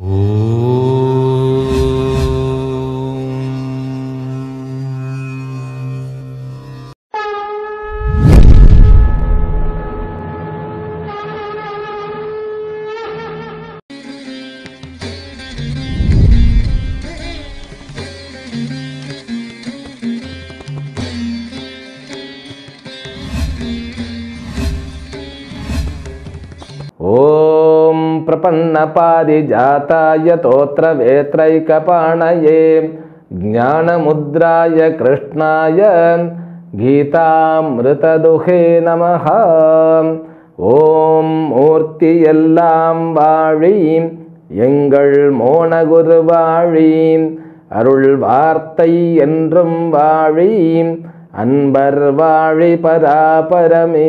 ॐ प्रपन्नपारिजाताय तोत्रवेत्रैकपाणये ज्ञानमुद्राय कृष्णाय கீதாமிருததுகே நமஹ ஓம் மூர்த்தி எல்லாம் வாழி எங்கள் மோனகுரு வாழி அருள் வார்த்தை என்றும் வாழி அன்பர் வாழி பராபரமே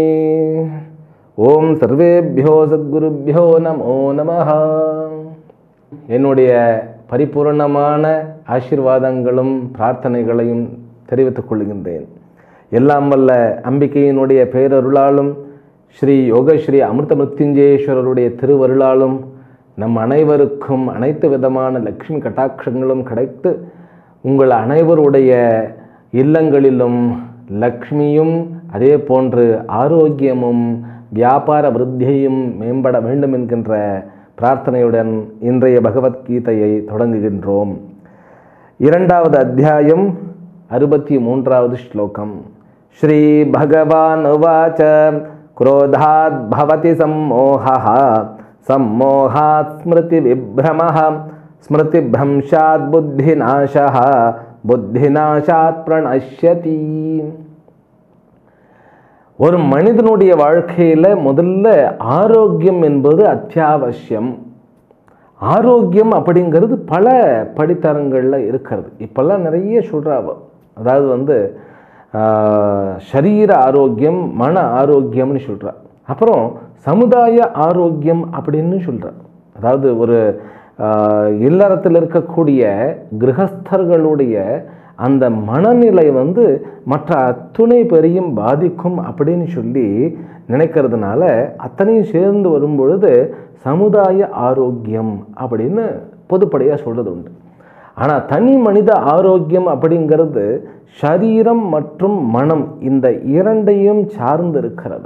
ஓம் சர்வேபியோ சத்குருபியோ நமோ நமஹ என்னுடைய பரிபூர்ணமான ஆசீர்வாதங்களும் பிரார்த்தனைகளையும் தெரிவித்துக் கொள்கின்றேன் எல்லாம் வல்ல அம்பிகையினுடைய பேரருளாலும் ஸ்ரீ யோகஸ்ரீ அமிர்த மிருத்யுஞ்சேஸ்வரருடைய திருவருளாலும் நம் அனைவருக்கும் அனைத்து விதமான லக்ஷ்மி கட்டாட்சங்களும் கிடைத்து உங்கள் அனைவருடைய இல்லங்களிலும் லக்ஷ்மியும் அதே போன்று ஆரோக்கியமும் வியாபார விருத்தியையும் மேம்பட வேண்டும் என்கின்ற பிரார்த்தனையுடன் இன்றைய பகவத்கீதையை தொடங்குகின்றோம் இரண்டாவது அத்தியாயம் அறுபத்தி மூன்றாவது ஸ்லோகம் ஸ்ரீ பகவான் உவாச்ச क्रोधात् भवति सम्मोहः सम्मोहात् स्मृतिविभ्रमः स्मृतिभ्रंशात् बुद्धिनाशः बुद्धिनाशात् प्रणश्यति ஒரு மனிதனுடைய வாழ்க்கையில் முதல்ல ஆரோக்கியம் என்பது அத்தியாவசியம் ஆரோக்கியம் அப்படிங்கிறது பல படித்தரங்களில் இருக்கிறது இப்போல்லாம் நிறைய சொல்கிறாவ அதாவது வந்து ஆஹ், சரீர ஆரோக்கியம் மன ஆரோக்கியம்னு சொல்கிறா அப்புறம் சமுதாய ஆரோக்கியம் அப்படின்னு சொல்கிறா அதாவது ஒரு ஆஹ், இல்லறத்தில் இருக்கக்கூடிய கிரகஸ்தர்களுடைய அந்த மனநிலை வந்து மற்ற அத்துணை பேரையும் பாதிக்கும் அப்படின்னு சொல்லி நினைக்கிறதுனால அத்தனையும் சேர்ந்து வரும்பொழுது சமுதாய ஆரோக்கியம் அப்படின்னு பொதுப்படையாக சொல்கிறது உண்டு ஆனால் தனி மனித ஆரோக்கியம் அப்படிங்கிறது சரீரம் மற்றும் மனம் இந்த இரண்டையும் சார்ந்து இருக்கிறது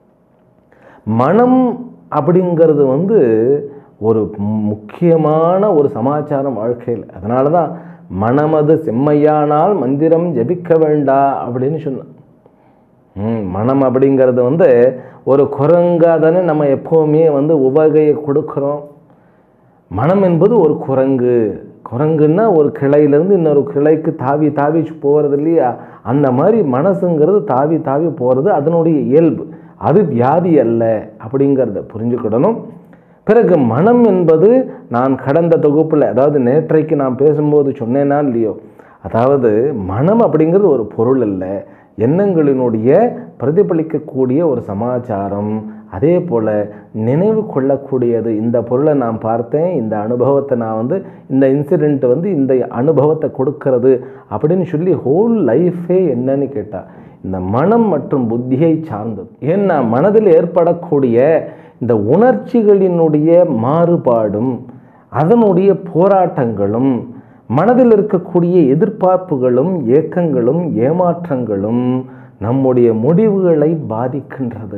மனம் அப்படிங்கிறது வந்து ஒரு முக்கியமான ஒரு சமாச்சாரம் வாழ்க்கையில் அதனால தான் மனமது செம்மையானால் மந்திரம் ஜபிக்க வேண்டா அப்படின்னு சொன்னேன் ம், மனம் அப்படிங்கிறது வந்து ஒரு குரங்காக தானே நம்ம எப்போவுமே வந்து உவகையை கொடுக்குறோம் மனம் என்பது ஒரு குரங்கு குரங்குன்னா ஒரு கிளையிலேருந்து இன்னொரு கிளைக்கு தாவி தாவி போகிறது இல்லையா அந்த மாதிரி மனசுங்கிறது தாவி தாவி போகிறது அதனுடைய இயல்பு அது வியாதி அல்ல அப்படிங்கிறத புரிஞ்சுக்கிடணும் பிறகு மனம் என்பது நான் கடந்த தொகுப்பில் அதாவது நேற்றைக்கு நான் பேசும்போது சொன்னேனா இல்லையோ அதாவது மனம் அப்படிங்கிறது ஒரு பொருள் அல்ல எண்ணங்களினுடைய பிரதிபலிக்கக்கூடிய ஒரு சமாச்சாரம் அதே போல் நினைவு கொள்ளக்கூடியது இந்த பொருளை நான் பார்த்தேன் இந்த அனுபவத்தை நான் வந்து இந்த இன்சிடெண்ட் வந்து இந்த அனுபவத்தை கொடுக்கறது அப்படின்னு சொல்லி ஹோல் லைஃபே என்னன்னு கேட்டால் இந்த மனம் மற்றும் புத்தியை சார்ந்தது ஏன்னா மனதில் ஏற்படக்கூடிய இந்த உணர்ச்சிகளினுடைய மாறுபாடும் அதனுடைய போராட்டங்களும் மனதில் இருக்கக்கூடிய எதிர்பார்ப்புகளும் ஏக்கங்களும் ஏமாற்றங்களும் நம்முடைய முடிவுகளை பாதிக்கின்றது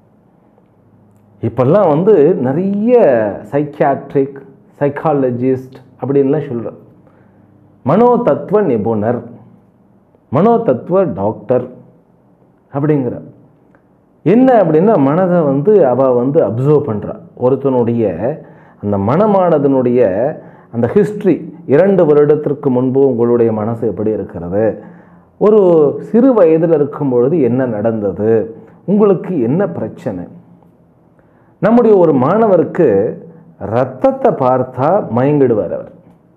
இப்பெல்லாம் வந்து நிறைய சைக்கியாட்ரிக் சைக்காலஜிஸ்ட் அப்படின்லாம் சொல்கிறோம் மனோ தத்துவ நிபுணர் மனோ தத்துவ டாக்டர் அப்படிங்கிற என்ன அப்படின்னா மனதை வந்து அவள் வந்து அப்சர்வ் பண்ணுறா ஒருத்தனுடைய அந்த மனமானதனுடைய அந்த ஹிஸ்ட்ரி இரண்டு வருடத்திற்கு முன்பு உங்களுடைய மனசு எப்படி இருக்கிறது ஒரு சிறு வயதில் இருக்கும் பொழுது என்ன நடந்தது உங்களுக்கு என்ன பிரச்சனை நம்முடைய ஒரு மாணவருக்கு ரத்தத்தை பார்த்தா மயங்கிடுவார் அவர்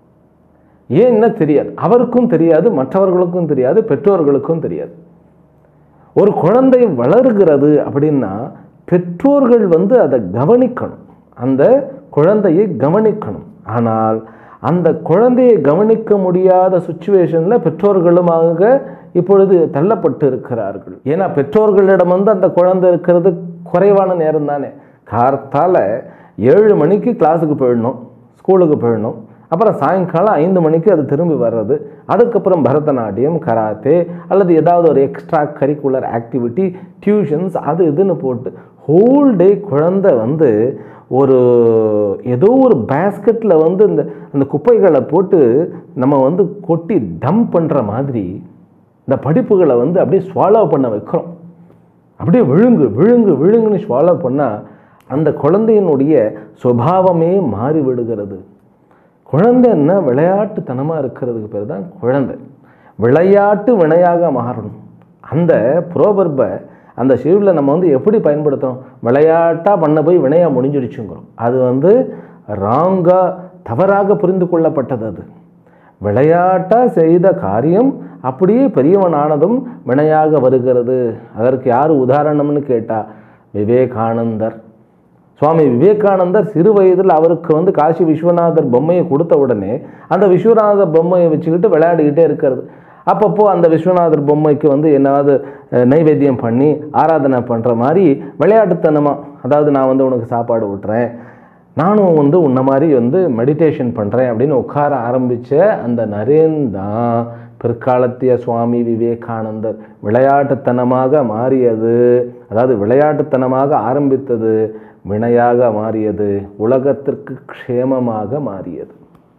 ஏன் என்ன தெரியாது அவருக்கும் தெரியாது மற்றவர்களுக்கும் தெரியாது பெற்றோர்களுக்கும் தெரியாது ஒரு குழந்தை வளர்கிறது அப்படின்னா பெற்றோர்கள் வந்து அதை கவனிக்கணும் அந்த குழந்தையை கவனிக்கணும் ஆனால் அந்த குழந்தையை கவனிக்க முடியாத சுச்சுவேஷனில் பெற்றோர்களுமாக இப்பொழுது தள்ளப்பட்டு இருக்கிறார்கள் ஏன்னா பெற்றோர்களிடம் வந்து அந்த குழந்தை இருக்கிறது குறைவான நேரம் தானே கார்த்தால ஏழு மணிக்கு கிளாஸுக்கு போயிடணும் ஸ்கூலுக்கு போயிடணும் அப்புறம் சாயங்காலம் ஐந்து மணிக்கு அது திரும்பி வர்றது அதுக்கப்புறம் பரதநாட்டியம் கராத்தே அல்லது ஏதாவது ஒரு எக்ஸ்ட்ரா கரிக்குலர் ஆக்டிவிட்டி டியூஷன்ஸ் அது இதுன்னு போட்டு ஹோல் டே குழந்தை வந்து ஒரு ஏதோ ஒரு பேஸ்கெட்டில் வந்து இந்த அந்த குப்பைகளை போட்டு நம்ம வந்து கொட்டி டம்ப் பண்ணுற மாதிரி இந்த படிப்புகளை வந்து அப்படியே ஸ்வாலோ பண்ண வைக்கிறோம் அப்படியே விழுங்கு விழுங்கு விழுங்குன்னு ஸ்வாலோ பண்ணால் அந்த குழந்தையினுடைய சுபாவமே மாறி விடுகிறது குழந்தைன்னா விளையாட்டுத்தனமாக இருக்கிறதுக்கு பேர் தான் குழந்தை விளையாட்டு வினையாக மாறணும் அந்த புரோபர்பை அந்த ஷெடியூலில் நம்ம வந்து எப்படி பயன்படுத்துகிறோம் விளையாட்டாக பண்ண போய் வினையாக முடிஞ்சிடுச்சுங்கிறோம் அது வந்து ராங்காக தவறாக புரிந்து கொள்ளப்பட்டது அது விளையாட்டாக செய்த காரியம் அப்படியே பெரியவன் ஆனதும் வினையாக வருகிறது அதற்கு யார் உதாரணம்னு கேட்டால் விவேகானந்தர் சுவாமி விவேகானந்தர் சிறு வயதில் அவருக்கு வந்து காசி விஸ்வநாதர் பொம்மையை கொடுத்த உடனே அந்த விஸ்வநாதர் பொம்மையை வச்சுக்கிட்டு விளையாடிக்கிட்டே இருக்கிறது அப்பப்போ அந்த விஸ்வநாதர் பொம்மைக்கு வந்து என்னாவது அஹ், நைவேத்தியம் பண்ணி ஆராதனை பண்ணுற மாதிரி விளையாட்டுத்தனமாக அதாவது நான் வந்து உனக்கு சாப்பாடு ஊட்டுறேன் நானும் வந்து உன்ன மாதிரி வந்து மெடிடேஷன் பண்ணுறேன் அப்படின்னு உட்கார ஆரம்பித்த அந்த நரேன் தான் பிற்காலத்திய சுவாமி விவேகானந்தர் விளையாட்டுத்தனமாக மாறியது அதாவது விளையாட்டுத்தனமாக ஆரம்பித்தது வினையாக மாறியது உலகத்திற்கு க்ஷேமமாக மாறியது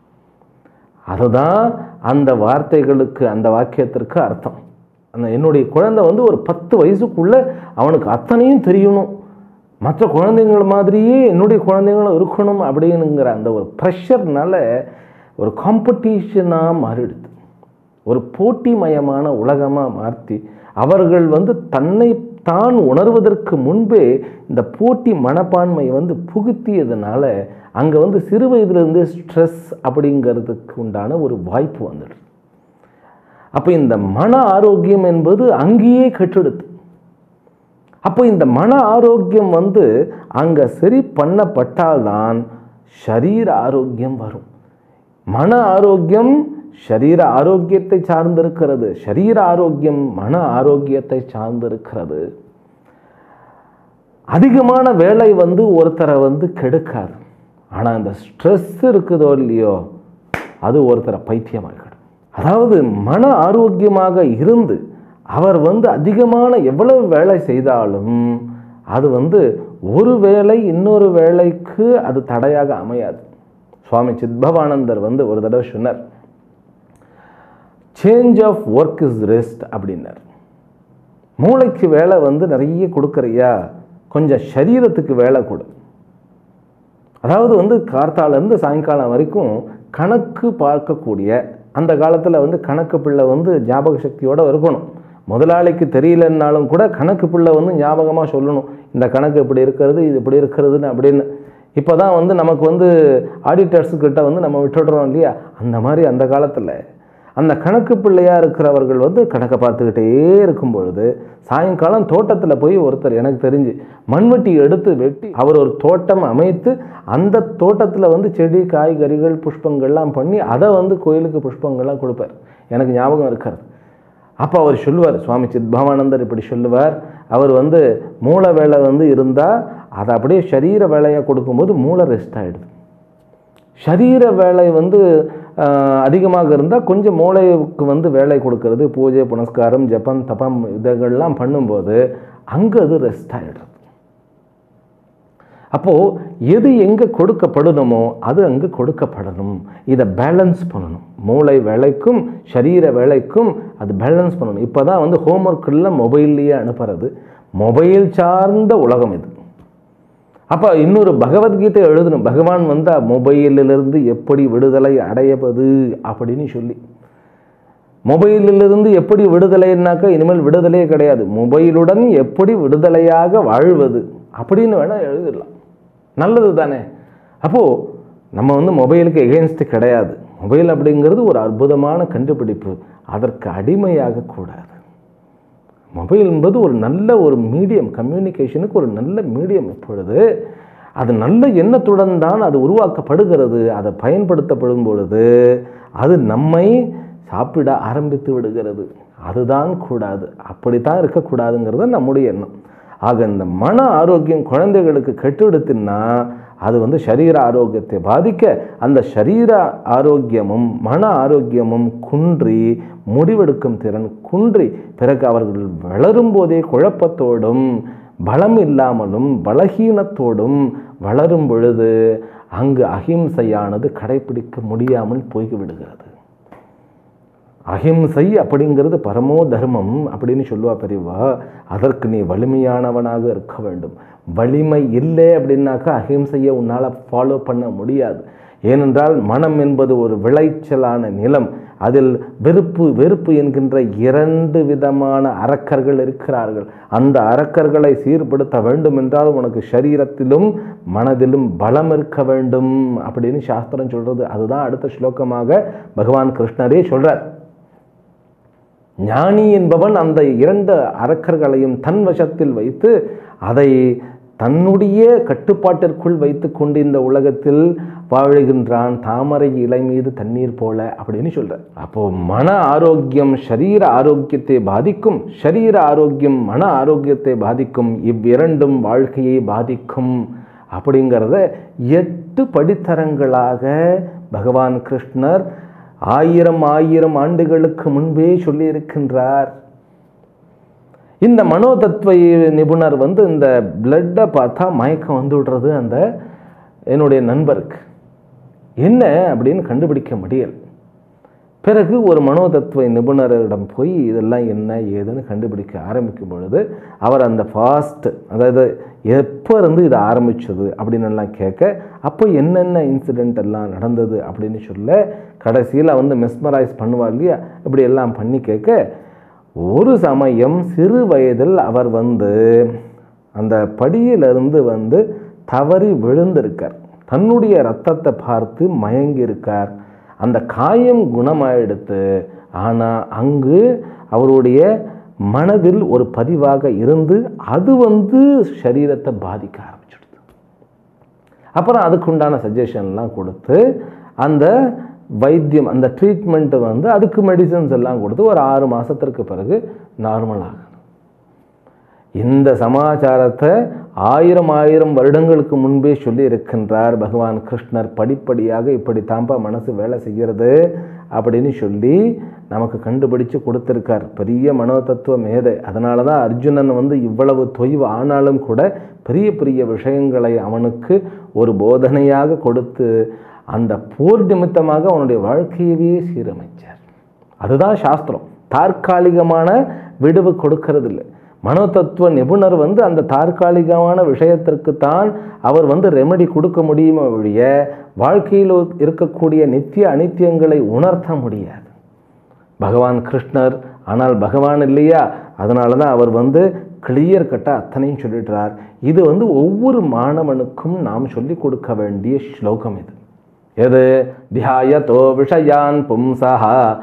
அதுதான் அந்த வார்த்தைகளுக்கு அந்த வாக்கியத்திற்கு அர்த்தம் அந்த என்னுடைய குழந்தை வந்து ஒரு பத்து வயசுக்குள்ள அவனுக்கு அத்தனையும் தெரியணும் மற்ற குழந்தைங்கள் மாதிரியே என்னுடைய குழந்தைங்களும் இருக்கணும் அப்படிங்கிற அந்த ஒரு ப்ரெஷர்னால ஒரு காம்படிஷனாக மாறிடுது ஒரு போட்டிமயமான உலகமாக மாற்றி அவர்கள் வந்து தன்னை தான் உணர்வதற்கு முன்பே இந்த போட்டி மனப்பான்மை வந்து புகுத்தியதுனால அங்கே வந்து சிறு வயதிலிருந்தே ஸ்ட்ரெஸ் அப்படிங்கிறதுக்கு உண்டான ஒரு வாய்ப்பு வந்துடுது அப்போ இந்த மன ஆரோக்கியம் என்பது அங்கேயே கெட்டெடுத்து அப்போ இந்த மன ஆரோக்கியம் வந்து அங்கே சரி பண்ணப்பட்டால்தான் ஷரீர ஆரோக்கியம் வரும் மன ஆரோக்கியம் ஷரீர ஆரோக்கியத்தை சார்ந்திருக்கிறது ஷரீர ஆரோக்கியம் மன ஆரோக்கியத்தை சார்ந்திருக்கிறது அதிகமான வேலை வந்து ஒருத்தரை வந்து கெடுக்காது ஆனால் இந்த ஸ்ட்ரெஸ் இருக்குதோ இல்லையோ அது ஒருத்தரை பைத்தியமாகிடும் அதாவது மன ஆரோக்கியமாக இருந்து அவர் வந்து அதிகமான எவ்வளவு வேலை செய்தாலும் அது வந்து ஒரு வேலை இன்னொரு வேலைக்கு அது தடையாக அமையாது சுவாமி சித்பவானந்தர் வந்து ஒரு தடவை சொன்னார் change of work is rest அப்படின்னார் மூளைக்கு வேலை வந்து நிறைய கொடுக்குறியா கொஞ்சம் சரீரத்துக்கு வேலை கொடு அதாவது வந்து கார்த்தாலேருந்து சாயங்காலம் வரைக்கும் கணக்கு பார்க்கக்கூடிய அந்த காலத்தில் வந்து கணக்கு பிள்ளை வந்து ஞாபக சக்தியோடு இருக்கணும் முதலாளிக்கு தெரியலன்னாலும் கூட கணக்கு பிள்ளை வந்து ஞாபகமாக சொல்லணும் இந்த கணக்கு இப்படி இருக்கிறது இது இப்படி இருக்கிறதுன்னு அப்படின்னு இப்போ தான் வந்து நமக்கு வந்து ஆடிட்டர்ஸுக்கிட்ட வந்து நம்ம விட்டுடுறோம் இல்லையா அந்த மாதிரி அந்த காலத்தில் அந்த கணக்கு பிள்ளையாக இருக்கிறவர்கள் வந்து கணக்கை பார்த்துக்கிட்டே இருக்கும் பொழுது சாயங்காலம் தோட்டத்தில் போய் ஒருத்தர் எனக்கு தெரிஞ்சு மண்வெட்டி எடுத்து வெட்டி அவர் ஒரு தோட்டம் அமைத்து அந்த தோட்டத்தில் வந்து செடி காய்கறிகள் புஷ்பங்கள்லாம் பண்ணி அதை வந்து கோயிலுக்கு புஷ்பங்கள்லாம் கொடுப்பார் எனக்கு ஞாபகம் இருக்காது அப்போ அவர் சொல்லுவார் சுவாமி சித்பவானந்தர் இப்படி சொல்லுவார் அவர் வந்து மூளை வேலை வந்து இருந்தால் அதை அப்படியே சரீர வேலையாக கொடுக்கும்போது மூளை ரெஸ்ட் ஆகிடுது சரீர வேலை வந்து ஆஹ், அதிகமாக இருந்தால் கொஞ்சம் மூளைக்கு வந்து வேலை கொடுக்கறது பூஜை புனஸ்காரம் ஜபம் தபம் இதெல்லாம் பண்ணும்போது அங்கே அது ரெஸ்ட் ஆகிடுறது அப்போது எது எங்கே கொடுக்கப்படணுமோ அது அங்கே கொடுக்கப்படணும் இதை பேலன்ஸ் பண்ணணும் மூளை வேலைக்கும் சரீர வேலைக்கும் அது பேலன்ஸ் பண்ணணும் இப்போ தான் வந்து ஹோம்ஒர்க்கெல்லாம் மொபைல்லையே அனுப்புறது மொபைல் சார்ந்த உலகம் இது அப்போ இன்னொரு பகவத்கீதை எழுதணும் பகவான் வந்து மொபைலிலிருந்து எப்படி விடுதலை அடையவது அப்படின்னு சொல்லி மொபைலிலிருந்து எப்படி விடுதலைன்னாக்கா இனிமேல் விடுதலையே கிடையாது மொபைலுடன் எப்படி விடுதலையாக வாழ்வது அப்படின்னு வேணால் எழுதிடலாம் நல்லது தானே அப்போது நம்ம வந்து மொபைலுக்கு எகென்ஸ்ட் கிடையாது மொபைல் அப்படிங்கிறது ஒரு அற்புதமான கண்டுபிடிப்பு அதற்கு அடிமையாக கூடாது மொபைல் என்பது ஒரு நல்ல ஒரு மீடியம் கம்யூனிகேஷனுக்கு ஒரு நல்ல மீடியம் இப்பொழுது அது நல்ல எண்ணத்துடன் தான் அது உருவாக்கப்படுகிறது அதை பயன்படுத்தப்படும் பொழுது அது நம்மை சாப்பிட ஆரம்பித்து விடுகிறது அதுதான் கூடாது அப்படித்தான் இருக்கக்கூடாதுங்கிறது நம்முடைய எண்ணம் ஆக இந்த மன ஆரோக்கியம் குழந்தைகளுக்கு கெட்டுடுத்துன்னா அது வந்து சரீர ஆரோக்கியத்தை பாதிக்க அந்த சரீர ஆரோக்கியமும் மன ஆரோக்கியமும் குன்றி முடிவெடுக்கும் திறன் குன்றி பிறகு அவர்கள் வளரும் போதே குழப்பத்தோடும் பலம் இல்லாமலும் பலகீனத்தோடும் வளரும் பொழுது அங்கு அகிம்சையானது கடைபிடிக்க முடியாமல் போய்விடுகிறது அஹிம்சை அப்படிங்கிறது பரமோ தர்மம் அப்படின்னு சொல்லுவா பெரியவா அதற்கு நீ வலிமையானவனாக இருக்க வேண்டும் வலிமை இல்லை அப்படின்னாக்கா அஹிம்சையை உன்னால் ஃபாலோ பண்ண முடியாது ஏனென்றால் மனம் என்பது ஒரு விளைச்சலான நிலம் அதில் வெறுப்பு வெறுப்பு என்கின்ற இரண்டு விதமான அரக்கர்கள் இருக்கிறார்கள் அந்த அரக்கர்களை சீர்படுத்த வேண்டும் என்றால் உனக்கு சரீரத்திலும் மனதிலும் பலம் இருக்க வேண்டும் அப்படின்னு சாஸ்திரம் சொல்றது அதுதான் அடுத்த ஸ்லோகமாக பகவான் கிருஷ்ணரே சொல்றார் ஞானி என்பவன் அந்த இரண்டு அரக்கர்களையும் தன் வசத்தில் வைத்து அதை தன்னுடைய கட்டுப்பாட்டிற்குள் வைத்து கொண்டு இந்த உலகத்தில் வாழுகின்றான் தாமரை இலை மீது தண்ணீர் போல அப்படின்னு சொல்றார் அப்போ மன ஆரோக்கியம் சரீர ஆரோக்கியத்தை பாதிக்கும் சரீர ஆரோக்கியம் மன ஆரோக்கியத்தை பாதிக்கும் இவ்விரண்டும் வாழ்க்கையை பாதிக்கும் அப்படிங்கிறத எட்டு படித்தரங்களாக பகவான் கிருஷ்ணர் ஆயிரம் ஆயிரம் ஆண்டுகளுக்கு முன்பே சொல்லியிருக்கின்றார் இந்த மனோதத்துவ நிபுணர் வந்து இந்த பிளட்டை பார்த்தா மயக்கம் வந்து விடுறது அந்த என்னுடைய நண்பருக்கு என்ன அப்படின்னு கண்டுபிடிக்க முடியல பிறகு ஒரு மனோதத்துவ நிபுணரிடம் போய் இதெல்லாம் என்ன ஏதுன்னு கண்டுபிடிக்க ஆரம்பிக்கும் பொழுது அவர் அந்த ஃபாஸ்ட் அதாவது எப்போ இருந்து இது ஆரம்பிச்சது அப்படின்னு எல்லாம் கேட்க அப்போ என்னென்ன இன்சிடெண்ட் எல்லாம் நடந்தது அப்படின்னு சொல்ல கடைசியில் வந்து மெஸ்மரைஸ் பண்ணுவா இல்லையா இப்படி எல்லாம் பண்ணி கேட்க ஒரு சமயம் சிறு வயதில் அவர் வந்து அந்த படியிலிருந்து வந்து தவறி விழுந்திருக்கார் தன்னுடைய ரத்தத்தை பார்த்து மயங்கி இருக்கார் அந்த காயம் குணமாயிடுத்து ஆனால் அங்கு அவருடைய மனதில் ஒரு பதிவாக இருந்து அது வந்து சரீரத்தை பாதிக்க ஆரம்பிச்சிடுது அப்புறம் அதுக்குண்டான சஜஷன்லாம் கொடுத்து அந்த வைத்தியம் அந்த ட்ரீட்மெண்ட்டு வந்து அதுக்கு மெடிசன்ஸ் எல்லாம் கொடுத்து ஒரு ஆறு மாதத்திற்கு பிறகு நார்மல் ஆகணும் இந்த சமாச்சாரத்தை ஆயிரம் ஆயிரம் வருடங்களுக்கு முன்பே சொல்லி இருக்கின்றார் பகவான் கிருஷ்ணர் படிப்படியாக இப்படி தாம்பா மனசு வேலை செய்கிறது அப்படின்னு சொல்லி நமக்கு கண்டுபிடிச்சு கொடுத்துருக்கார் பெரிய மனோதத்துவ மேதை அதனால தான் அர்ஜுனன் வந்து இவ்வளவு தொய்வு ஆனாலும் கூட பெரிய பெரிய விஷயங்களை அவனுக்கு ஒரு போதனையாக கொடுத்து அந்த போர் நிமித்தமாக அவனுடைய வாழ்க்கையவே சீரமைச்சார் அதுதான் சாஸ்திரம் தற்காலிகமான விடுவு கொடுக்கறது இல்லை மனோதத்துவ நிபுணர் வந்து அந்த தற்காலிகமான விஷயத்திற்கு தான் அவர் வந்து ரெமெடி கொடுக்க முடியுமே ஒழிய வாழ்க்கையில் இருக்கக்கூடிய நித்திய அனித்தியங்களை உணர்த்த முடியாது பகவான் கிருஷ்ணர் ஆனால் பகவான் இல்லையா அதனால தான் அவர் வந்து கிளியர் கட்டாக அத்தனையும் சொல்லிடுறார் இது வந்து ஒவ்வொரு மாணவனுக்கும் நாம் சொல்லிக் கொடுக்க வேண்டிய ஸ்லோகம் இது எது தியாயத்தோ விஷயான் பும்சா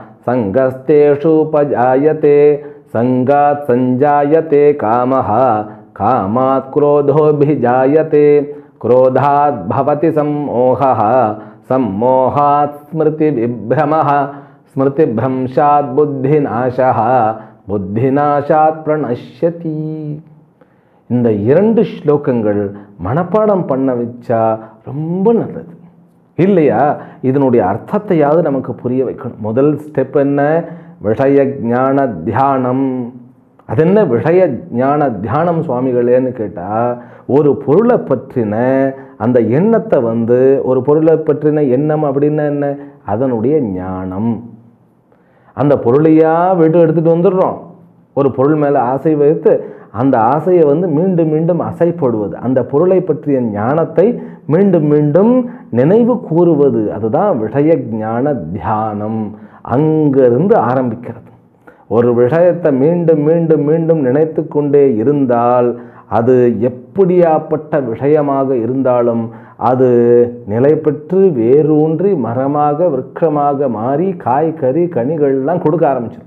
சங்கஸ்தேஷுபஜாயத்தே சங்காத் சஞ்சாயத்தே காமஹ காமாத் क्रोधोऽभिजायते क्रोधात् भवति सम्मोहः सम्मोहात् स्मृतिविभ्रमः स्मृतिभ्रंशात् बुद्धिनाशः புத்திநாசாத் பிரணஷ்யதி இந்த இரண்டு ஸ்லோகங்கள் மனப்பாடம் பண்ண வச்சா ரொம்ப நல்லது இல்லையா இதனுடைய அர்த்தத்தையாவது நமக்கு புரிய வைக்கணும் முதல் ஸ்டெப் என்ன விஷய ஞான தியானம் அது என்ன விஷய ஞான தியானம் சுவாமிகளேன்னு கேட்டால் ஒரு பொருளை பற்றின அந்த எண்ணத்தை வந்து ஒரு பொருளை பற்றின எண்ணம் அப்படின்னா என்ன அதனுடைய ஞானம் அந்த பொருளையா வீட்டு எடுத்துகிட்டு வந்துடுறோம் ஒரு பொருள் மேலே ஆசை வைத்து அந்த ஆசையை வந்து மீண்டும் மீண்டும் அசைப்படுவது அந்த பொருளை பற்றிய ஞானத்தை மீண்டும் மீண்டும் நினைவு கூறுவது அதுதான் விஷய ஞான தியானம் அங்கிருந்து ஆரம்பிக்கிறது ஒரு விஷயத்தை மீண்டும் மீண்டும் மீண்டும் நினைத்து கொண்டே இருந்தால் அது எப்படியாப்பட்ட விஷயமாக இருந்தாலும் அது நிலை பெற்று வேரூன்றி மரமாக விருட்சமாக மாறி காய் கறி கனிகள்லாம் கொடுக்க ஆரம்பிச்சிடும்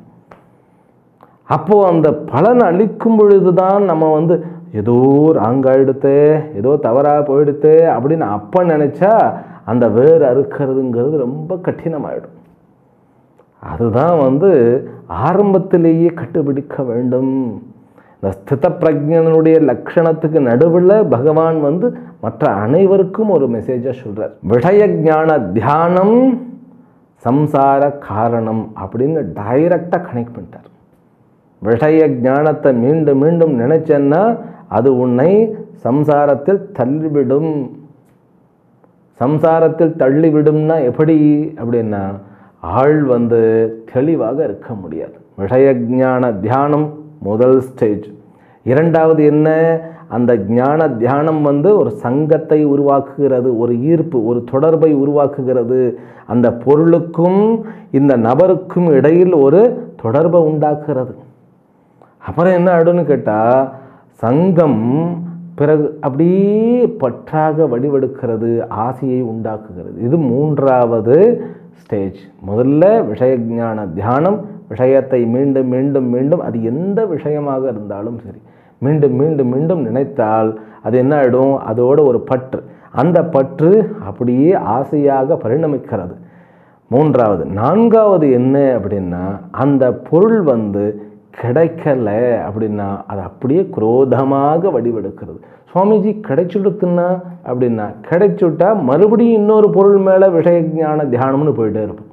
அப்போது அந்த பலன் அளிக்கும் பொழுது தான் நம்ம வந்து ஏதோ ராங்காயிடுத்தே ஏதோ தவறாக போயிடுத்தே அப்படின்னு அப்போ நினச்சா அந்த வேர் அறுக்கிறதுங்கிறது ரொம்ப கடினமாயிடும் அதுதான் வந்து ஆரம்பத்திலேயே கண்டுபிடிக்க வேண்டும் இந்த ஸ்தித பிரஜனுடைய லட்சணத்துக்கு நடுவில் பகவான் வந்து மற்ற அனைவருக்கும் ஒரு மெசேஜை சொல்கிறார் விஷய ஞான தியானம் சம்சார காரணம் அப்படின்னு டைரக்டாக கனெக்ட் பண்ணிட்டார் விஷய ஞானத்தை மீண்டும் மீண்டும் நினைச்சேன்னா அது உன்னை சம்சாரத்தில் தள்ளிவிடும் சம்சாரத்தில் தள்ளிவிடும்னா எப்படி அப்படின்னா ஆள் வந்து தெளிவாக இருக்க முடியாது விஷய ஞான தியானம் முதல் ஸ்டேஜ் இரண்டாவது என்ன அந்த ஞான தியானம் வந்து ஒரு சங்கத்தை உருவாக்குகிறது ஒரு ஈர்ப்பு ஒரு தொடர்பை உருவாக்குகிறது அந்த பொருளுக்கும் இந்த நபருக்கும் இடையில் ஒரு தொடர்பை உண்டாக்குறது அப்புறம் என்ன ஆயிடும்னு கேட்டால் சங்கம் பிறகு அப்படியே பற்றாக வடிவெடுக்கிறது ஆசையை உண்டாக்குகிறது இது மூன்றாவது ஸ்டேஜ் முதல்ல விஷய ஞான தியானம் விஷயத்தை மீண்டும் மீண்டும் மீண்டும் அது எந்த விஷயமாக இருந்தாலும் சரி மீண்டும் மீண்டும் மீண்டும் நினைத்தால் அது என்ன ஆகிடும் அதோட ஒரு பற்று அந்த பற்று அப்படியே ஆசையாக பரிணமிக்கிறது மூன்றாவது நான்காவது என்ன அப்படின்னா அந்த பொருள் வந்து கிடைக்கல அப்படின்னா அது அப்படியே குரோதமாக வடிவெடுக்கிறது சுவாமிஜி கிடைச்சுடுத்துன்னா அப்படின்னா கிடைச்சுட்டா மறுபடியும் இன்னொரு பொருள் மேலே விஷய ஞான தியானம்னு போயிட்டே இருப்போம்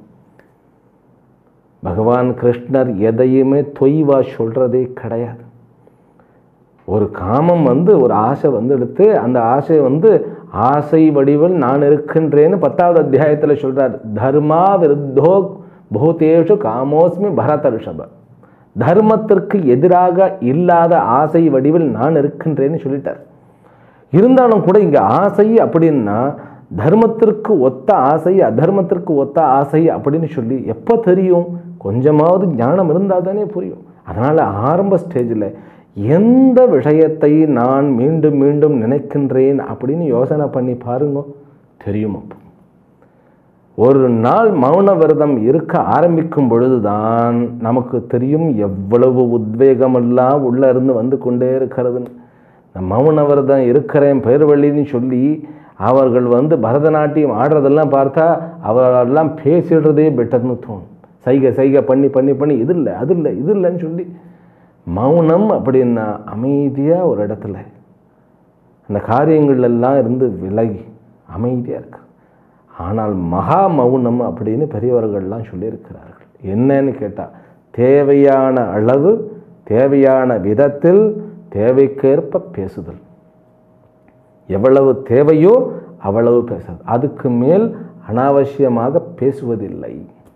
பகவான் கிருஷ்ணர் எதையுமே தொய்வா சொல்கிறதே கிடையாது ஒரு காமம் வந்து ஒரு ஆசை வந்து எடுத்து அந்த ஆசை வந்து ஆசை வடிவில் நான் இருக்கின்றேன்னு பத்தாவது அத்தியாயத்தில் சொல்கிறார் தர்மா விருத்தோ பூதேஷு காமோஸ்மி பரத ரிஷப தர்மத்திற்கு எதிராக இல்லாத ஆசை வடிவில் நான் இருக்கின்றேன்னு சொல்லிட்டார் இருந்தாலும் கூட இங்கே ஆசை அப்படின்னா தர்மத்திற்கு ஒத்த ஆசை அதர்மத்திற்கு ஒத்த ஆசை அப்படின்னு சொல்லி எப்போ தெரியும் கொஞ்சமாவது ஞானம் இருந்தால் தானே புரியும் அதனால் ஆரம்ப ஸ்டேஜில் எந்த விஷயத்தை நான் மீண்டும் மீண்டும் நினைக்கின்றேன் அப்படின்னு யோசனை பண்ணி பாருங்க தெரியும் அப்போ ஒரு நாள் மௌன விரதம் இருக்க ஆரம்பிக்கும் பொழுதுதான் நமக்கு தெரியும் எவ்வளவு உத்வேகமெல்லாம் உள்ள இருந்து வந்து கொண்டே இருக்கிறதுன்னு இந்த மௌன விரதம் இருக்கிறேன் பெயர்வழின்னு சொல்லி அவர்கள் வந்து பரதநாட்டியம் ஆடுறதெல்லாம் பார்த்தா அவர்களெல்லாம் பேசிடுறதே பெட்டர்னு தோணும் சைகை சைகை பண்ணி பண்ணி பண்ணி இது இல்லை அது இல்லை இது இல்லைன்னு சொல்லி மௌனம் அப்படின்னா அமைதியாக ஒரு இடத்துல அந்த காரியங்கள் எல்லாம் இருந்து விலகி அமைதியாக இருக்கு ஆனால் மகா மௌனம் அப்படின்னு பெரியவர்கள்லாம் சொல்லியிருக்கிறார்கள் என்னன்னு கேட்டால் தேவையான அளவு தேவையான விதத்தில் தேவைக்கேற்ப பேசுதல் எவ்வளவு தேவையோ அவ்வளவு பேசுறது அதுக்கு மேல் அனாவசியமாக பேசுவதில்லை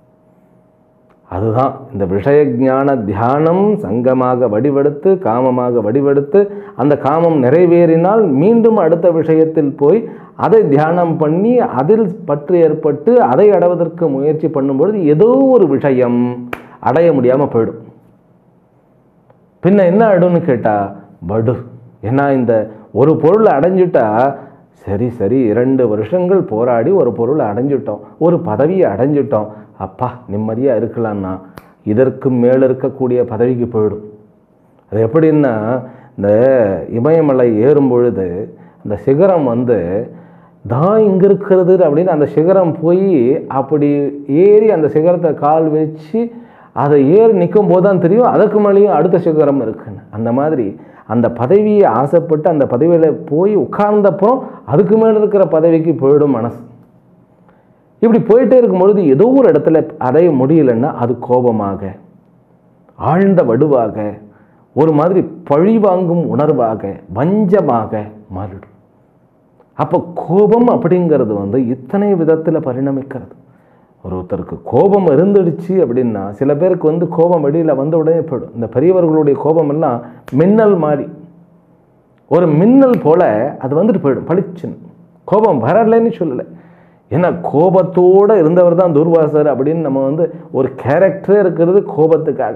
அதுதான் இந்த விஷய ஞான தியானம் சங்கமாக வடிவெடுத்து காமமாக வடிவெடுத்து அந்த காமம் நிறைவேறினால் மீண்டும் அடுத்த விஷயத்தில் போய் அதை தியானம் பண்ணி அதில் பற்று ஏற்பட்டு அதை அடைவதற்கு முயற்சி பண்ணும்பொழுது ஏதோ ஒரு விஷயம் அடைய முடியாமல் போயிடும் பின்ன என்ன ஆயிடும்னு கேட்டால் வடு ஏன்னா இந்த ஒரு பொருளை அடைஞ்சிட்டா சரி சரி இரண்டு வருஷங்கள் போராடி ஒரு பொருளை அடைஞ்சிட்டோம் ஒரு பதவியை அடைஞ்சிட்டோம் அப்பா நிம்மதியாக இருக்கலாம்னா இதற்கு மேலே இருக்கக்கூடிய பதவிக்கு போயிடும் அது எப்படின்னா இந்த இமயமலை ஏறும் பொழுது அந்த சிகரம் வந்து தான் இங்கே இருக்கிறது அப்படின்னு அந்த சிகரம் போய் அப்படி ஏறி அந்த சிகரத்தை கால் வச்சு அதை ஏறி நிற்கும் போது தான் தெரியும் அதுக்கு மேலேயும் அடுத்த சிகரம் இருக்குன்னு அந்த மாதிரி அந்த பதவியை ஆசைப்பட்டு அந்த பதவியில் போய் உட்கார்ந்தப்புறம் அதுக்கு மேலே இருக்கிற பதவிக்கு போயிடும் மனசு இப்படி போயிட்டே இருக்கும் பொழுது ஏதோ ஒரு இடத்துல அடைய முடியலன்னா அது கோபமாக ஆழ்ந்த வடுவாக ஒரு மாதிரி பழி வாங்கும் உணர்வாக வஞ்சமாக மாறிடும் அப்போ கோபம் அப்படிங்கிறது வந்து இத்தனை விதத்தில் பரிணமிக்கிறது ஒருத்தருக்கு கோபம் இருந்துடுச்சு அப்படின்னா சில பேருக்கு வந்து கோபம் வெளியில் வந்த உடனே போயிடும் இந்த பெரியவர்களுடைய கோபம் எல்லாம் மின்னல் மாதிரி ஒரு மின்னல் போல அது வந்துட்டு போயிடும் பளிச்சுன்னு கோபம் வரலைன்னு சொல்லலை ஏன்னா கோபத்தோடு இருந்தவர் தான் துர்வாசர் அப்படின்னு நம்ம வந்து ஒரு கேரக்டரே இருக்கிறது கோபத்துக்காக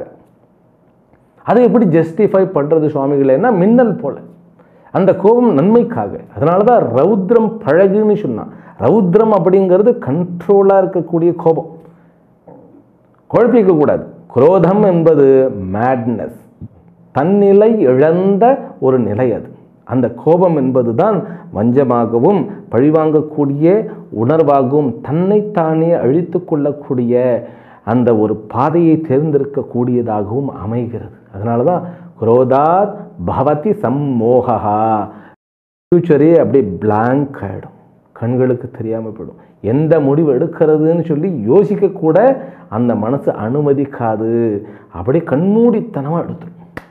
அதை எப்படி ஜஸ்டிஃபை பண்ணுறது சுவாமிகளேன்னா மின்னல் போல அந்த கோபம் நன்மைக்காக அதனால தான் ரௌத்ரம் பழகுன்னு சொன்னான் ரௌத்ரம் அப்படிங்கிறது கண்ட்ரோலாக இருக்கக்கூடிய கோபம் குழப்பிக்க கூடாது குரோதம் என்பது மேட்னஸ் தன்னிலை இழந்த ஒரு நிலை அது அந்த கோபம் என்பது தான் வஞ்சமாகவும் பழிவாங்கக்கூடிய உணர்வாகவும் தன்னைத்தானே அழித்து கொள்ளக்கூடிய அந்த ஒரு பாதையை தேர்ந்தெடுக்கக்கூடியதாகவும் அமைகிறது அதனால தான் குரோதாத் பவதி சம்மோகா ஃப்யூச்சரே அப்படியே blank ஆகிடும் கண்களுக்கு தெரியாமல் போயிடும் எந்த முடிவு எடுக்கிறதுன்னு சொல்லி யோசிக்க கூட அந்த மனசு அனுமதிக்காது அப்படியே கண்மூடித்தனமாக எடுத்துரும்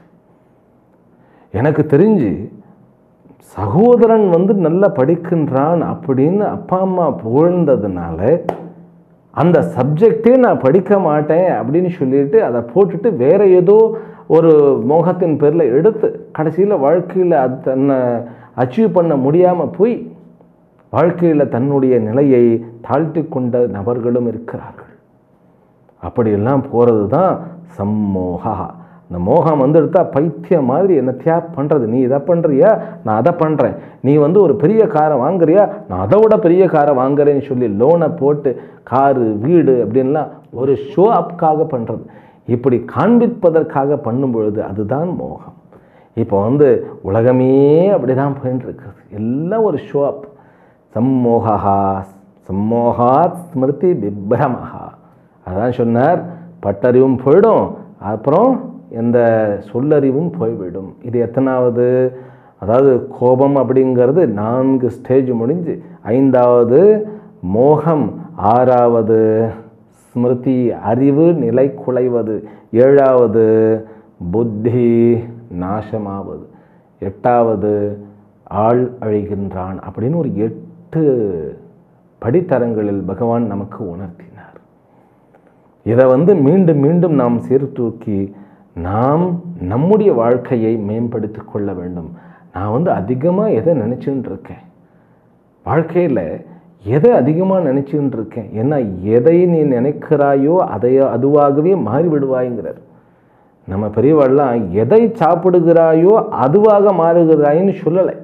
எனக்கு தெரிஞ்சு சகோதரன் வந்து நல்லா படிக்கின்றான் அப்படின்னு அப்பா அம்மா புகழ்ந்ததுனால அந்த சப்ஜெக்டே நான் படிக்க மாட்டேன் அப்படின்னு சொல்லிட்டு அதை போட்டுட்டு வேற ஏதோ ஒரு மோகத்தின் பேரில் எடுத்து கடைசியில் வாழ்க்கையில் அது தன்னை அச்சீவ் பண்ண முடியாமல் போய் வாழ்க்கையில் தன்னுடைய நிலையை தாழ்த்தி கொண்ட நபர்களும் இருக்கிறார்கள் அப்படியெல்லாம் போகிறது தான் சம்மோகா இந்த மோகம் வந்து எடுத்தா பைத்தியம் மாதிரி என்னத்தையா பண்ணுறது நீ இதை பண்ணுறியா நான் அதை பண்ணுறேன் நீ வந்து ஒரு பெரிய காரை வாங்குறியா நான் அதை விட பெரிய காரை வாங்குறேன்னு சொல்லி லோனை போட்டு காரு வீடு அப்படின்லாம் ஒரு ஷோ அப்காக பண்ணுறது இப்படி காண்பிப்பதற்காக பண்ணும் பொழுது அதுதான் மோகம் இப்போ வந்து உலகமே அப்படி தான் போயின்னு இருக்குது எல்லாம் ஒரு ஷோ அப் சம்மோகா சம்மோகாத் ஸ்மிருதி விப்ரமஹா அதான் சொன்னார் பட்டறிவும் போயிடும் அப்புறம் எந்த சொல்லறிவும் போய்விடும் இது எத்தனாவது அதாவது கோபம் அப்படிங்கிறது நான்கு ஸ்டேஜ் முடிஞ்சு ஐந்தாவது மோகம் ஆறாவது ஸ்மிருதி அறிவு நிலை குலைவது ஏழாவது புத்தி நாசமாவது எட்டாவது ஆள் அழிகின்றான் அப்படின்னு ஒரு எட்டு படித்தரங்களில் பகவான் நமக்கு உணர்த்தினார் இதை வந்து மீண்டும் மீண்டும் நாம் சீர்தூக்கி நாம் நம்முடைய வாழ்க்கையை மேம்படுத்தி கொள்ள வேண்டும் நான் வந்து அதிகமாக எதை நினச்சின்னு இருக்கேன் வாழ்க்கையில் எதை அதிகமாக நினச்சின்னு இருக்கேன் ஏன்னா எதை நீ நினைக்கிறாயோ அதை அதுவாகவே மாறிவிடுவாய்ங்கிறார் நம்ம பெரியவாள்லாம் எதை சாப்பிடுகிறாயோ அதுவாக மாறுகிறாயின்னு சொல்லலை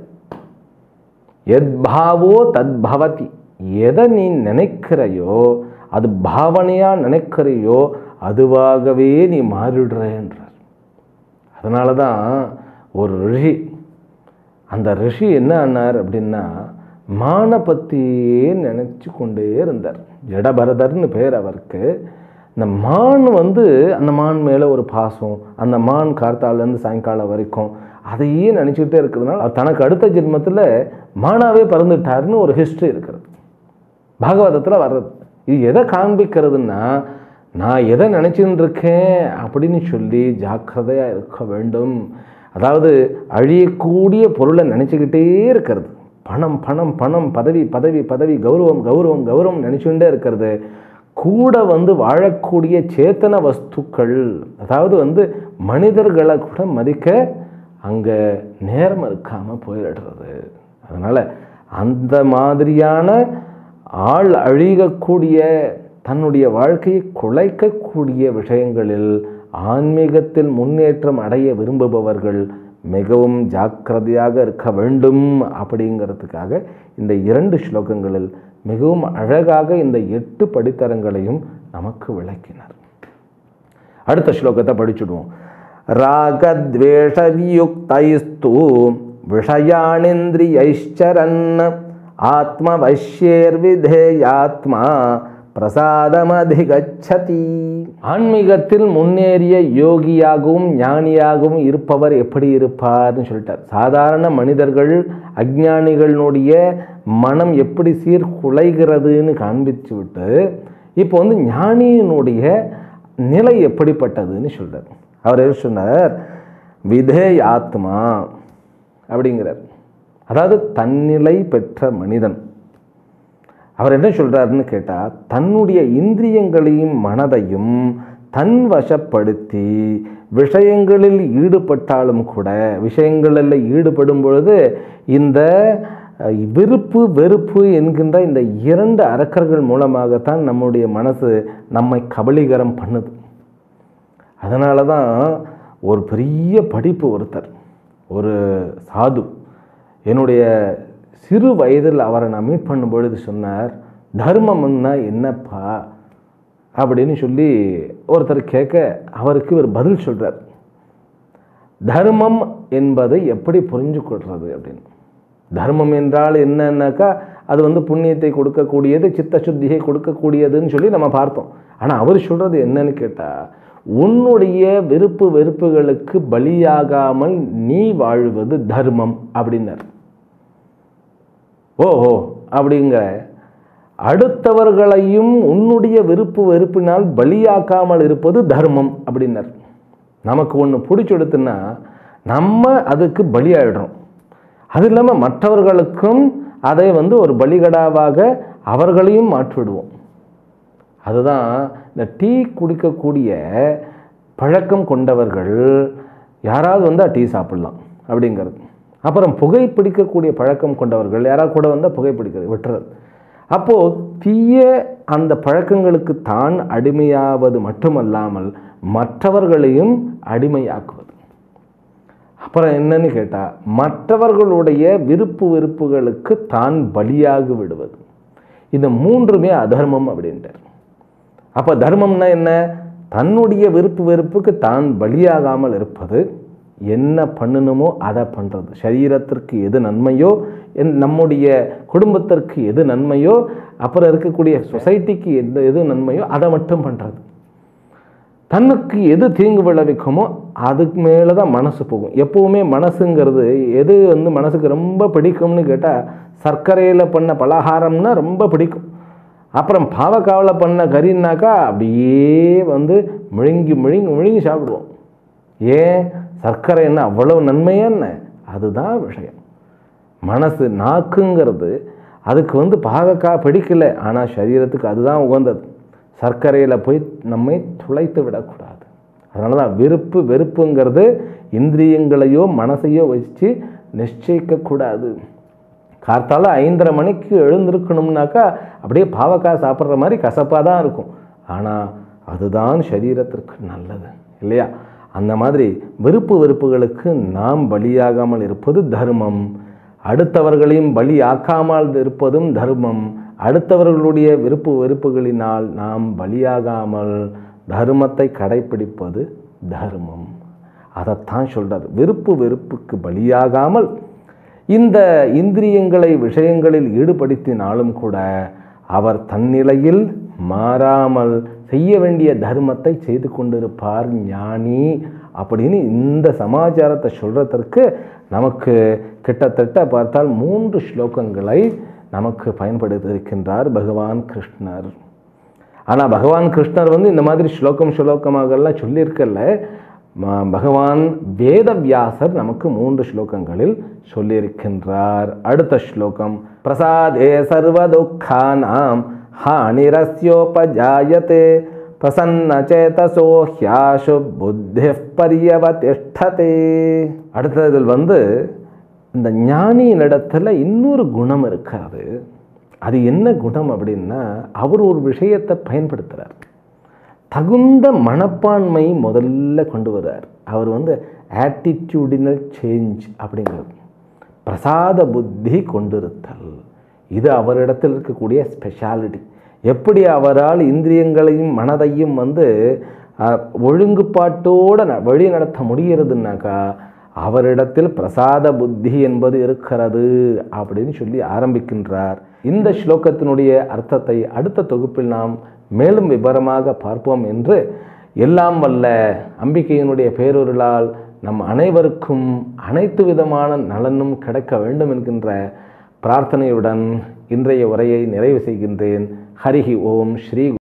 எத் பாவோ தத் பவதி எதை நீ நினைக்கிறையோ அது பாவனையாக நினைக்கிறையோ அதுவாகவே நீ மாறிடுறேன்றார் அதனால தான் ஒரு ரிஷி அந்த ரிஷி என்ன ஆனார் அப்படின்னா மானை பற்றியே நினச்சி கொண்டே இருந்தார் ஜடபரதர்னு பேர் அவருக்கு இந்த மான் வந்து அந்த மான் மேலே ஒரு பாசம் அந்த மான் கார்த்தாலேருந்து சாயங்காலம் வரைக்கும் அதையே நினச்சிக்கிட்டே இருக்கிறதுனால அவர் தனக்கு அடுத்த ஜென்மத்தில் மானாவே பிறந்துட்டாருன்னு ஒரு ஹிஸ்ட்ரி இருக்கிறது பாகவதத்தில் வர்றது இது எதை காண்பிக்கிறதுன்னா நான் எதை நினச்சின்னு இருக்கேன் அப்படின்னு சொல்லி ஜாக்கிரதையாக இருக்க வேண்டும் அதாவது அழியக்கூடிய பொருளை நினச்சிக்கிட்டே இருக்கிறது பணம் பணம் பணம் பதவி பதவி பதவி கௌரவம் கௌரவம் கௌரவம் நினச்சிக்கிட்டே இருக்கிறது கூட வந்து வாழக்கூடிய சேத்தன வஸ்துக்கள் அதாவது வந்து மனிதர்களை கூட மதிக்க அங்கே நேரம் இருக்காமல் போயிடுறது அதனால் அந்த மாதிரியான ஆள் அழிகக்கூடிய தன்னுடைய வாழ்க்கையை குலைக்கக்கூடிய விஷயங்களில் ஆன்மீகத்தில் முன்னேற்றம் அடைய விரும்புபவர்கள் மிகவும் ஜாக்கிரதையாக இருக்க வேண்டும் அப்படிங்கிறதுக்காக இந்த இரண்டு ஸ்லோகங்களில் மிகவும் அழகாக இந்த எட்டு படித்தரங்களையும் நமக்கு விளக்கினார் அடுத்த ஸ்லோகத்தை படிச்சுடுவோம் ராகத்வேஷவியுக்தைஸ்து விஷயானிந்திரியைச்சரன் ஆத்மவசியேர்விதேயாத்மா பிரசாதமதிகச்சதி ஆன்மீகத்தில் முன்னேறிய யோகியாகவும் ஞானியாகவும் இருப்பவர் எப்படி இருப்பார்னு சொல்லிட்டார் சாதாரண மனிதர்கள் அஜ்ஞானிகளுடைய மனம் எப்படி சீர்குலைகிறதுன்னு காண்பித்து விட்டு இப்போ வந்து ஞானியினுடைய நிலை எப்படிப்பட்டதுன்னு சொல்றார் அவர் என்ன சொன்னார் விதேய் ஆத்மா அப்படிங்கிறார் அதாவது தன்னிலை பெற்ற மனிதன் அவர் என்ன சொல்றாருன்னு கேட்டால் தன்னுடைய இந்திரியங்களையும் மனதையும் தன் வசப்படுத்தி விஷயங்களில் ஈடுபட்டாலும் கூட விஷயங்களில் ஈடுபடும் பொழுது இந்த அஹ், விருப்பு வெறுப்பு என்கின்ற இந்த இரண்டு அரக்கர்கள் மூலமாகத்தான் நம்முடைய மனசு நம்மை கபலீகரம் பண்ணுது அதனால தான் ஒரு பெரிய படிப்பு ஒருத்தர் ஒரு சாது என்னுடைய சிறு வயதில் அவரை நான் மீட் பண்ணும் பொழுது சொன்னார் தர்மம்னா என்னப்பா அப்படின்னு சொல்லி ஒருத்தர் கேட்க அவருக்கு ஒரு பதில் சொல்றார் தர்மம் என்பதை எப்படி புரிஞ்சு கொள்றது அப்படின்னு தர்மம் என்றால் என்னன்னாக்கா அது வந்து புண்ணியத்தை கொடுக்கக்கூடியது சித்த சுத்தியை கொடுக்கக்கூடியதுன்னு சொல்லி நம்ம பார்த்தோம் ஆனால் அவர் சொல்றது என்னன்னு கேட்டால் உன்னுடைய விருப்பு வெறுப்புகளுக்கு பலியாகாமல் நீ வாழ்வது தர்மம் அப்படின்னார் ஓஹோ அப்படிங்கிற அடுத்தவர்களையும் உன்னுடைய விருப்பு வெறுப்பினால் பலியாக்காமல் இருப்பது தர்மம் அப்படின்னார் நமக்கு ஒன்று பிடிச்செடுத்துன்னா நம்ம அதுக்கு பலியாயிடுறோம் அது இல்லாமல் மற்றவர்களுக்கும் அதை வந்து ஒரு பலிகடாவாக அவர்களையும் மாற்றிவிடுவோம் அதுதான் இந்த டீ குடிக்கக்கூடிய பழக்கம் கொண்டவர்கள் யாராவது வந்தால் டீ சாப்பிட்லாம் அப்படிங்கிறது அப்புறம் புகை பிடிக்கக்கூடிய பழக்கம் கொண்டவர்கள் யாராவது கூட வந்தால் புகை பிடிக்கிறது விட்டுறது அப்போது தீய அந்த பழக்கங்களுக்கு தான் அடிமையாவது மட்டுமல்லாமல் மற்றவர்களையும் அடிமையாக்குவது அப்புறம் என்னன்னு கேட்டால் மற்றவர்களுடைய விருப்பு வெறுப்புகளுக்கு தான் பலியாகி விடுவது இந்த மூன்றுமே அதர்மம் அப்படின்ட்டார் அப்போ தர்மம்னா என்ன தன்னுடைய விருப்பு வெறுப்புக்கு தான் பலியாகாமல் இருப்பது என்ன பண்ணணுமோ அதை பண்ணுறது சரீரத்திற்கு எது நன்மையோ என் நம்முடைய குடும்பத்திற்கு எது நன்மையோ அப்புறம் இருக்கக்கூடிய சொசைட்டிக்கு எது எது நன்மையோ அதை மட்டும் பண்ணுறது தன்னுக்கு எது தீங்கு விளைவிக்குமோ அதுக்கு மேலே தான் மனசு போகும் எப்போவுமே மனசுங்கிறது எது வந்து மனசுக்கு ரொம்ப பிடிக்கும்னு கேட்டால் சர்க்கரையில் பண்ண பலகாரம்னா ரொம்ப பிடிக்கும் அப்புறம் பாவக்காவில் பண்ண கறின்னாக்கா அப்படியே வந்து முழுங்கி முழுங்கி முழுங்கி சாப்பிடுவோம் ஏன் சர்க்கரை என்ன அவ்வளோ நன்மையா என்ன அதுதான் விஷயம் மனசு நாக்குங்கிறது அதுக்கு வந்து பாகக்காய் பிடிக்கல ஆனால் சரீரத்துக்கு அதுதான் உகந்தது சர்க்கரையில் போய் நம்மை துளைத்து விடக்கூடாது அதனால தான் விருப்பு வெறுப்புங்கிறது இந்திரியங்களையோ மனசையோ வச்சு நிச்சயிக்கக்கூடாது கார்த்தால ஐந்தரை மணிக்கு எழுந்திருக்கணும்னாக்கா அப்படியே பாவக்காய் சாப்பிட்ற மாதிரி கசப்பாக தான் இருக்கும் ஆனால் அதுதான் சரீரத்திற்கு நல்லது இல்லையா அந்த மாதிரி விருப்பு வெறுப்புகளுக்கு நாம் பலியாகாமல் இருப்பது தர்மம் அடுத்தவர்களையும் பலி ஆக்காமல் இருப்பதும் தர்மம் அடுத்தவர்களுடைய விருப்பு வெறுப்புகளினால் நாம் பலியாகாமல் தர்மத்தை கடைப்பிடிப்பது தர்மம் அதைத்தான் சொல்றார் விருப்பு வெறுப்புக்கு பலியாகாமல் இந்த இந்திரியங்களை விஷயங்களில் ஈடுபடுத்தினாலும் கூட அவர் தன்னிலையில் மாறாமல் செய்ய வேண்டிய தர்மத்தை செய்து கொண்டிருப்பார் ஞானி அப்படின்னு இந்த சமாச்சாரத்தை சொல்றதற்கு நமக்கு கிட்டத்தட்ட பார்த்தால் மூன்று ஸ்லோகங்களை நமக்கு பயன்படுத்தியிருக்கின்றார் பகவான் கிருஷ்ணர் ஆனால் பகவான் கிருஷ்ணர் வந்து இந்த மாதிரி ஸ்லோகம் ஸ்லோகமாகலாம் சொல்லியிருக்கல ம- பகவான் வேதவியாசர் நமக்கு மூன்று ஸ்லோகங்களில் சொல்லியிருக்கின்றார் அடுத்த ஸ்லோகம் பிரசாதே சர்வதுக்கானாம் ஹானிரஸ்யோபஜாயதே பிரசன்ன சேதசோ ஹியாஷு புத்தி பரியவதிஷ்டதே அடுத்ததில் வந்து இந்த ஞானியினிடத்துல இன்னொரு குணம் இருக்கிறது அது என்ன குணம் அப்படின்னா அவர் ஒரு விஷயத்தை பயன்படுத்துகிறார் தகுந்த மனப்பான்மை முதல்ல கொண்டு வர்றார் அவர் வந்து ஆட்டிடியூடினல் சேஞ்ச் அப்படிங்கிறது பிரசாத புத்தி கொண்டிருத்தல் இது அவரிடத்தில் இருக்கக்கூடிய ஸ்பெஷாலிட்டி எப்படி அவரால் இந்திரியங்களையும் மனதையும் வந்து அஹ், ஒழுங்குபாட்டோட ந- வழி நடத்த முடிகிறதுனாக்கா அவரிடத்தில் பிரசாத புத்தி என்பது இருக்கிறது அப்படின்னு சொல்லி ஆரம்பிக்கின்றார் இந்த ஸ்லோகத்தினுடைய அர்த்தத்தை அடுத்த தொகுப்பில் நாம் மேலும் விவரமாக பார்ப்போம் என்று எல்லாம் வல்ல அம்பிகையினுடைய பேரொருளால் நம் அனைவருக்கும் அனைத்து விதமான நலனும் கிடைக்க வேண்டும் என்கின்ற பிரார்த்தனையுடன் இன்றைய உரையை நிறைவு செய்கின்றேன் ஹரிஹி ஓம் ஸ்ரீ